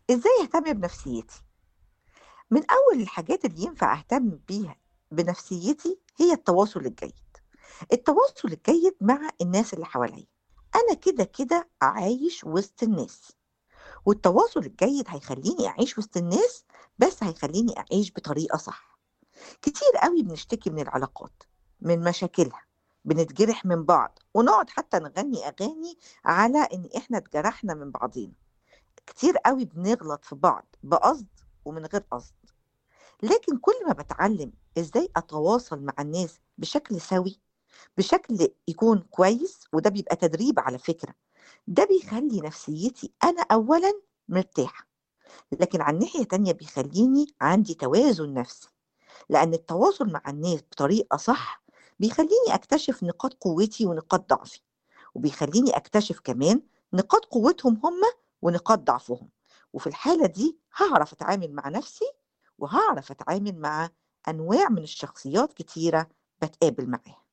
إزاي أهتم بنفسيتي؟ من أول الحاجات اللي ينفع أهتم بيها بنفسيتي هي التواصل الجيد. التواصل الجيد مع الناس اللي حواليّا. أنا كده، كده عايش وسط الناس، والتواصل الجيد هيخلّيني أعيش وسط الناس، بس هيخلّيني أعيش بطريقة صح. كتير أوي بنشتكي من العلاقات، من مشاكلها، بنتجرح من بعض، ونقعد حتى نغني أغاني على إن إحنا اتجرحنا من بعضينا. كتير أوي بنغلط في بعض بقصد ومن غير قصد. لكن كل ما باتعلم إزاي أتواصل مع الناس بشكل سَوِي، بشكل يكون كويس، وده بيبقى تدريب على فكرة، ده بيخلّي نفسيتي أنا أولًا مرتاحة، لكن على الناحية التانية بيخلّيني عندي توازن نفسي، لأن التواصل مع الناس بطريقة صح، بيخلّيني أكتشف نقاط قوتي ونقاط ضعفي، وبيخلّيني أكتشف كمان نقاط قوتهم هم ونقاط ضعفهم، وفي الحالة دي هاعرف أتعامل مع نفسي، وهاعرف أتعامل مع أنواع من الشخصيات كتيرة باتقابل معاها.